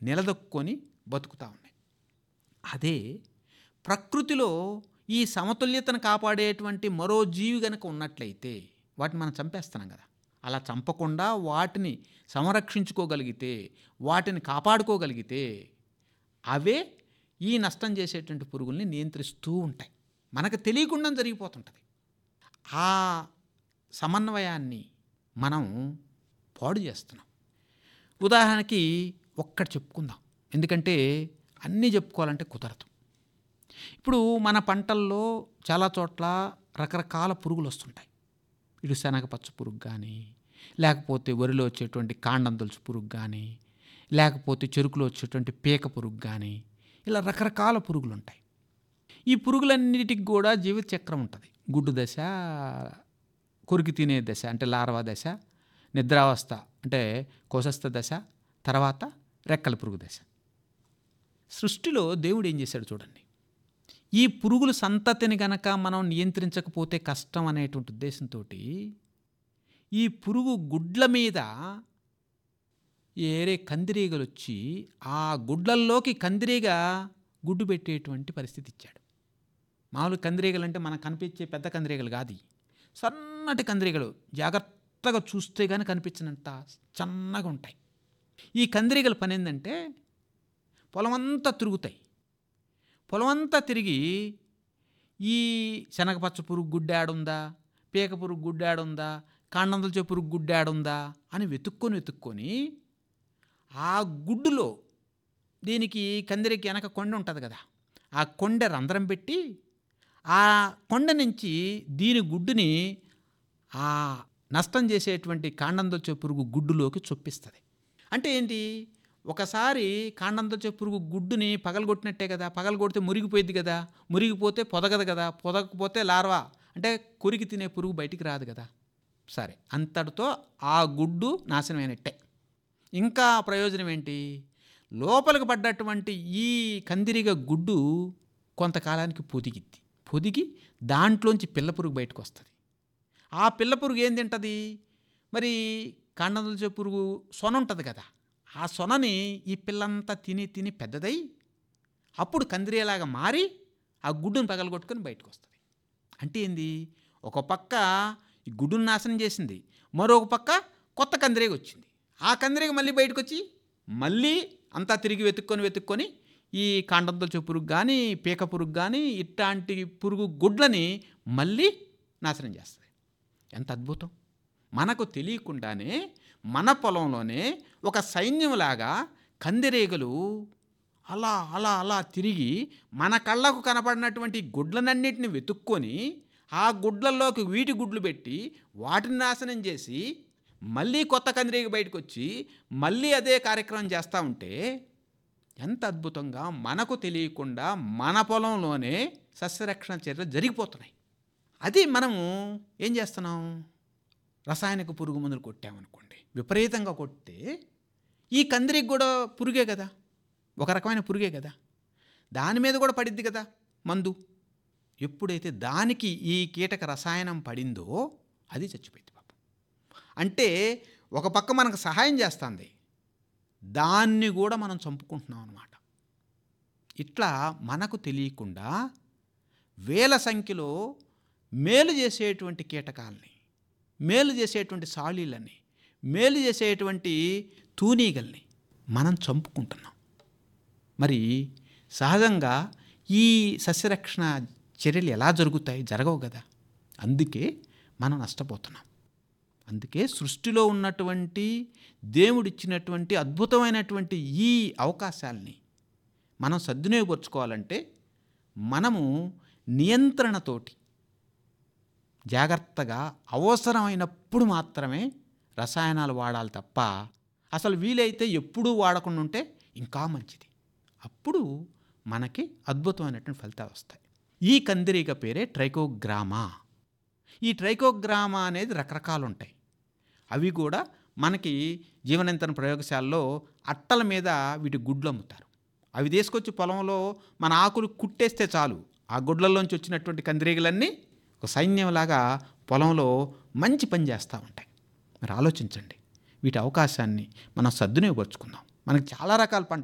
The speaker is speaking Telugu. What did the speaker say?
నిలదొక్కొని బతుకుతూ ఉన్నాయి అదే ప్రకృతిలో ఈ సమతుల్యతను కాపాడేటువంటి మరో జీవి గనుక ఉన్నట్లయితే వాటిని మనం చంపేస్తున్నాం కదా అలా చంపకుండా వాటిని సంరక్షించుకోగలిగితే వాటిని కాపాడుకోగలిగితే అవే ఈ నష్టం చేసేటువంటి పురుగుల్ని నియంత్రిస్తూ ఉంటాయి మనకు తెలియకుండా జరిగిపోతుంటుంది ఆ సమన్వయాన్ని మనం పాడు చేస్తున్నాం ఉదాహరణకి ఒక్కటి చెప్పుకుందాం ఎందుకంటే అన్నీ చెప్పుకోవాలంటే కుదరదు ఇప్పుడు మన పంటల్లో చాలా చోట్ల రకరకాల పురుగులు వస్తుంటాయి ఇటు శనగపచ్చ పురుగు కానీ లేకపోతే వరిలో వచ్చేటువంటి కాండం తులుచు పురుగు కానీ లేకపోతే చెరుకులో వచ్చేటువంటి పీక పురుగు కానీ ఇలా రకరకాల పురుగులు ఉంటాయి ఈ పురుగులన్నిటికి కూడా జీవిత చక్రం ఉంటుంది గుడ్డు దశ కొరికి తినే దశ అంటే లార్వా దశ నిద్రావస్థ అంటే కోశస్థ దశ తర్వాత రెక్కల పురుగు దశ సృష్టిలో దేవుడు ఏం చేశాడు చూడండి ఈ పురుగుల సంతతిని గనక మనం నియంత్రించకపోతే కష్టం అనేటువంటి ఉద్దేశంతో ఈ పురుగు గుడ్ల మీద ఏరే కందిరీగలు వచ్చి ఆ గుడ్లల్లోకి కందిరీగ గుడ్డు పెట్టేటువంటి పరిస్థితి ఇచ్చాడు మామూలు కందిరీగలు అంటే మనకు కనిపించే పెద్ద కందిరీగలు కాదు ఇవి. సన్నటి కందిరీగలు జాగ్రత్తగా చూస్తే కానీ కనిపించినంత చన్నగా ఉంటాయి ఈ కందిరీగల పని ఏంటంటే పొలమంతా తిరుగుతాయి పొలమంతా తిరిగి ఈ శనగపచ్చ పురుగు గుడ్డాడుందా పీక పురుగు గుడ్డాడుందా కాండంతులచే పురుగు గుడ్డాడుందా అని వెతుక్కొని వెతుక్కొని ఆ గుడ్డులో దీనికి కందిరికి వెనక కొండ ఉంటుంది కదా ఆ కొండ రంధ్రం పెట్టి ఆ కొండ నుంచి దీని గుడ్డుని ఆ నష్టం చేసేటువంటి కాండంతో పురుగు గుడ్డులోకి చొప్పిస్తుంది అంటే ఏంటి ఒకసారి కాండంతో పురుగు గుడ్డుని పగలగొట్టినట్టే కదా పగలగొడితే మురిగిపోయింది కదా మురిగిపోతే పొదగదు కదా పొదగకపోతే లార్వా అంటే కొరికి తినే పురుగు బయటికి రాదు కదా సరే అంతటితో ఆ గుడ్డు నాశనమైనట్టే ఇంకా ప్రయోజనం ఏంటి లోపలికి పడ్డటువంటి ఈ కందిరిగ గుడ్డు కొంతకాలానికి పొదిగిద్ది పొదిగి దాంట్లోంచి పిల్ల పురుగు బయటకు వస్తుంది ఆ పిల్ల పురుగు ఏం తింటుంది మరి కాండందులచే పురుగు సొన ఉంటుంది కదా ఆ సొనని ఈ పిల్లంతా తిని తిని పెద్దదై అప్పుడు కందిరేలాగా మారి ఆ గుడ్డును పగలగొట్టుకొని బయటకు వస్తుంది అంటే ఏంది ఒక పక్క ఈ గుడ్డును నాశనం చేసింది మరొక పక్క కొత్త కందిరేగ వచ్చింది ఆ కందిరేగ మళ్ళీ బయటకు వచ్చి మళ్ళీ అంతా తిరిగి వెతుక్కొని వెతుక్కొని ఈ కాండంతో పురుగు కానీ పీక పురుగు కానీ ఇట్లాంటి పురుగు గుడ్లని మళ్ళీ నాశనం చేస్తుంది ఎంత అద్భుతం మనకు తెలియకుండానే మన పొలంలోనే ఒక సైన్యంలాగా కందిరీగలు అలా అలా అలా తిరిగి మన కళ్ళకు కనపడినటువంటి గుడ్లనన్నిటిని వెతుక్కొని ఆ గుడ్లల్లోకి వీటి గుడ్లు పెట్టి వాటిని నాశనం చేసి మళ్ళీ కొత్త కందిరీగ బయటకు వచ్చి మళ్ళీ అదే కార్యక్రమం చేస్తూ ఉంటే ఎంత అద్భుతంగా మనకు తెలియకుండా మన పొలంలోనే సస్యరక్షణ చర్యలు జరిగిపోతున్నాయి అది మనము ఏం చేస్తున్నాం రసాయనిక పురుగు మందులు కొట్టామనుకోండి విపరీతంగా కొడితే ఈ కందిరికి కూడా పురుగే కదా ఒక రకమైన పురుగే కదా దాని మీద కూడా పడిద్ది కదా మందు ఎప్పుడైతే దానికి ఈ కీటక రసాయనం పడిందో అది చచ్చిపోయింది పాపం అంటే ఒక పక్క మనకు సహాయం చేస్తుంది దాన్ని కూడా మనం చంపుకుంటున్నాం అన్నమాట ఇట్లా మనకు తెలియకుండా వేల సంఖ్యలో మేలు చేసేటువంటి కీటకాలని మేలు చేసేటువంటి సాళీలని మేలు చేసేటువంటి తూనీగల్ని మనం చంపుకుంటున్నాం మరి సహజంగా ఈ సస్యరక్షణ చర్యలు ఎలా జరుగుతాయి జరగవు కదా అందుకే మనం నష్టపోతున్నాం అందుకే సృష్టిలో ఉన్నటువంటి దేవుడిచ్చినటువంటి అద్భుతమైనటువంటి ఈ అవకాశాల్ని మనం సద్వినియోగపరుచుకోవాలంటే మనము నియంత్రణతోటి జాగ్రత్తగా అవసరమైనప్పుడు మాత్రమే రసాయనాలు వాడాలి తప్ప అసలు వీలైతే ఎప్పుడూ వాడకుండా ఉంటే ఇంకా మంచిది అప్పుడు మనకి అద్భుతమైనటువంటి ఫలితాలు వస్తాయి ఈ కందిరీగ పేరే ట్రైకోగ్రామా ఈ ట్రైకోగ్రామా అనేది రకరకాలు ఉంటాయి అవి కూడా మనకి జీవనంతన ప్రయోగశాలలో అట్టల మీద వీటి గుడ్లు అమ్ముతారు అవి తీసుకొచ్చి పొలంలో మన ఆకులు కుట్టేస్తే చాలు ఆ గుడ్లలోంచి వచ్చినటువంటి కందిరీగలన్నీ ఒక సైన్యంలాగా పొలంలో మంచి పని చేస్తూ ఉంటాయి మరి ఆలోచించండి వీటి అవకాశాన్ని మనం సద్వినియోగపరుచుకుందాం మనకి చాలా రకాల పంట